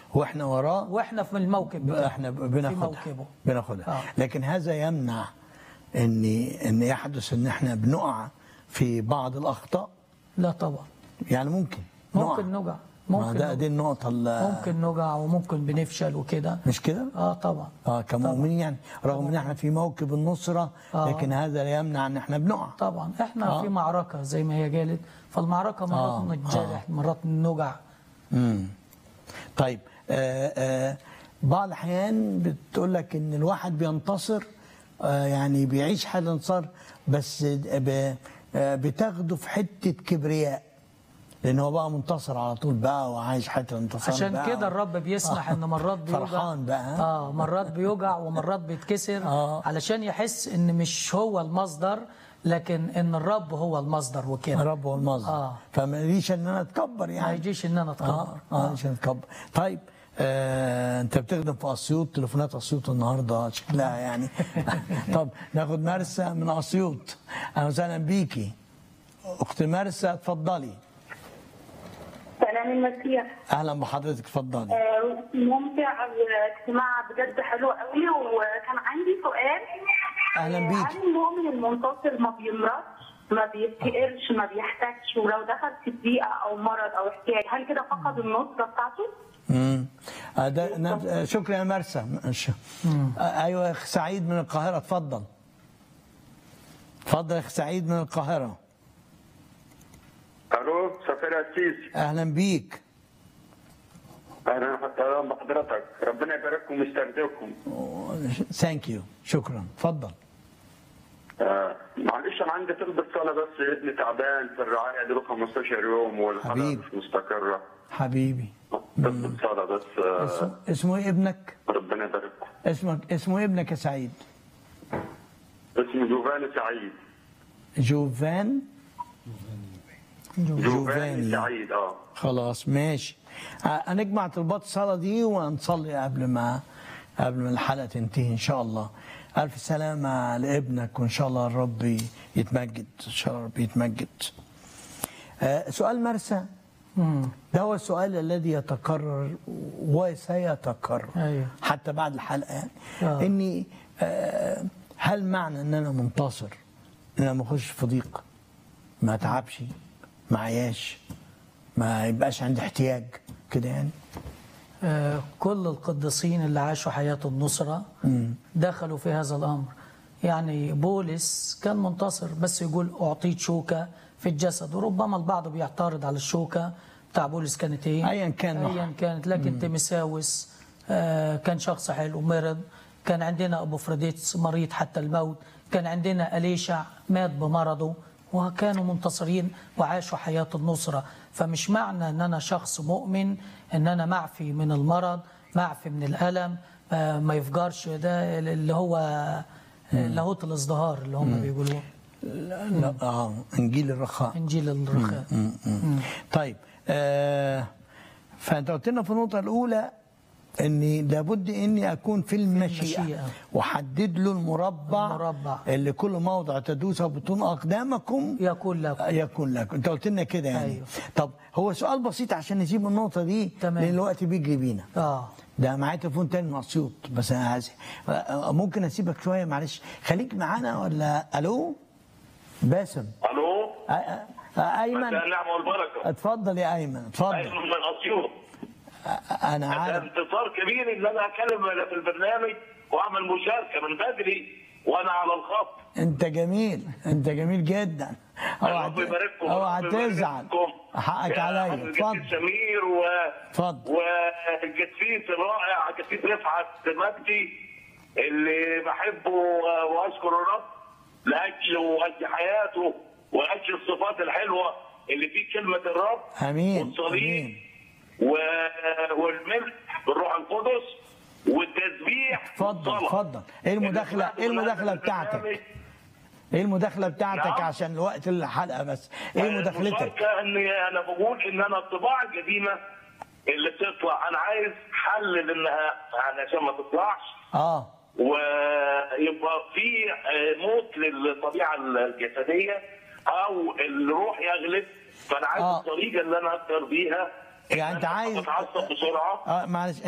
واحنا وراه واحنا في الموكب بقى بتاعه. احنا في بناخدها موكبه بناخدها آه. لكن هذا يمنع ان ان يحدث ان احنا بنقع في بعض الاخطاء لا طبعا يعني ممكن ممكن نقع نقع ما ممكن ده نقع. دي النقطه اللي ممكن نقع وممكن بنفشل وكده مش كده اه طبعا اه كمؤمنين يعني رغم ان احنا في موكب النصره آه. لكن هذا لا يمنع ان احنا بنقع طبعا احنا آه. في معركه زي ما هي قالت فالمعركه مرات آه. نتجرح مرات نوجع امم طيب آه آه بعض الاحيان بتقول لك ان الواحد بينتصر آه يعني بيعيش حاله انتصار بس ب- آه بتاخده في حته كبرياء لان هو بقى منتصر على طول بقى وعايش حته انتصار عشان بقى كده الرب بيسمح ان مرات بيوجع فرحان بقى ها؟ اه مرات بيوجع ومرات بيتكسر آه. علشان يحس ان مش هو المصدر لكن ان الرب هو المصدر وكده رب هو المصدر آه. فما يجيش ان انا اتكبر ما يعني يجيش ان انا اه اتكبر اه عشان اتكبر طيب آه انت بتخدم في اسيوط تليفونات اسيوط النهارده شكلها يعني طب ناخد مرسى من اسيوط اهلا وسهلا بيكي اخت مرسى اتفضلي سلام المسيح اهلا بحضرتك اتفضلي آه، ممتع اجتماع بجد حلو قوي وكان عندي سؤال أهلاً آه، بيكي. هل المؤمن المنتصر ما بيمرضش ما بيفتقرش ما بيحتاجش ولو دخل في ضيقه او مرض او احتياج هل كده فقد النصره بتاعته؟ امم آه ده نف- آه، شكرا يا مرسى ش- آه ايوه يا اخ سعيد من القاهره اتفضل اتفضل يا اخ سعيد من القاهره الو سفير السيسي اهلا بيك اهلا اهلا بحضرتك ربنا يبارككم ويستخدمكم ثانك يو شكرا اتفضل آه معلش انا عندي طلب الصلاه بس ابني تعبان في الرعايه دي له 15 يوم والحاله حبيبي. مش مستقره حبيبي طلب الصلاه بس آه اسم- اسمه ايه ابنك ربنا يبارككم اسمك اسمه ايه ابنك يا سعيد اسمه جوفاني سعيد جوفان جوفاني جوفاني. سعيد اه خلاص ماشي ه- هنجمع طلبات الصلاة دي ونصلي قبل ما قبل ما الحلقة تنتهي إن شاء الله ألف سلامة لابنك وإن شاء الله الرب يتمجد إن شاء الله الرب يتمجد آه، سؤال مرسى ده هو السؤال الذي يتكرر وسيتكرر أيوه. حتى بعد الحلقة يعني آه. إني آه، هل معنى إن أنا منتصر إن أنا ما أخش في ضيق ما أتعبش ما عياش ما يبقاش عندي احتياج كده يعني آه، كل القديسين اللي عاشوا حياة النصرة دخلوا في هذا الأمر يعني بولس كان منتصر بس يقول أعطيت شوكة في الجسد وربما البعض بيعترض على الشوكة بتاع بولس كانت إيه أياً كان نوعها. أيا كانت لكن تيمساوس آه، كان شخص حلو مرض كان عندنا أبو فريديتس مريض حتى الموت كان عندنا أليشع مات بمرضه وكانوا منتصرين وعاشوا حياة النصرة فمش معنى أن أنا شخص مؤمن أن أنا معفي من المرض معفي من الألم آه، ما يفجرش ده اللي هو لاهوت الازدهار اللي هم بيقولوه لا اه انجيل الرخاء إنجيل الرخاء م- م. طيب آه فانت قلت لنا في النقطه الاولى اني لابد اني اكون في المشيئه, المشيئة. وحدد له المربع, المربع. اللي كل موضع تدوسه بطون اقدامكم يقول لكم يكون لك انت قلت لنا كده يعني أيوه. طب هو سؤال بسيط عشان نسيب النقطه دي تمام. لان الوقت بيجري بينا آه ده معايا تليفون تاني من اسيوط بس انا عايز ممكن اسيبك شويه معلش خليك معانا ولا الو باسم الو آ- آ- ايمن مساء النعمه والبركه اتفضل يا ايمن اتفضل ايمن من اسيوط انا ده عارف انتصار كبير ان انا اتكلم في البرنامج واعمل مشاركه من بدري وانا على الخط انت جميل انت جميل جدا اوعى ربنا يبارككم اوعى ربنا يبارك تزعل فيكم. حقك يا عليا حضرة اتفضل الجسيس سمير و اتفضل. والجسيس الرائع الجسيس رفعت مجدي اللي بحبه واذكر الرب لاجل واجل حياته واجل الصفات الحلوه اللي في كلمه الرب امين والصليب امين و- والملح بالروح القدس والتسبيح اتفضل والصلاة. اتفضل ايه المداخله ايه المداخله بتاعتك ايه المداخله بتاعتك نعم. عشان الوقت الحلقه بس ايه مداخلتك المشاركة اني انا بقول ان انا الطباعه القديمه اللي بتطلع انا عايز حل لانها يعني عشان ما تطلعش اه ويبقى في آه، موت للطبيعه الجسديه او الروح يغلب فانا عايز آه. الطريقه اللي انا اقدر بيها يعني انت عايز بتعصب بسرعه اه معلش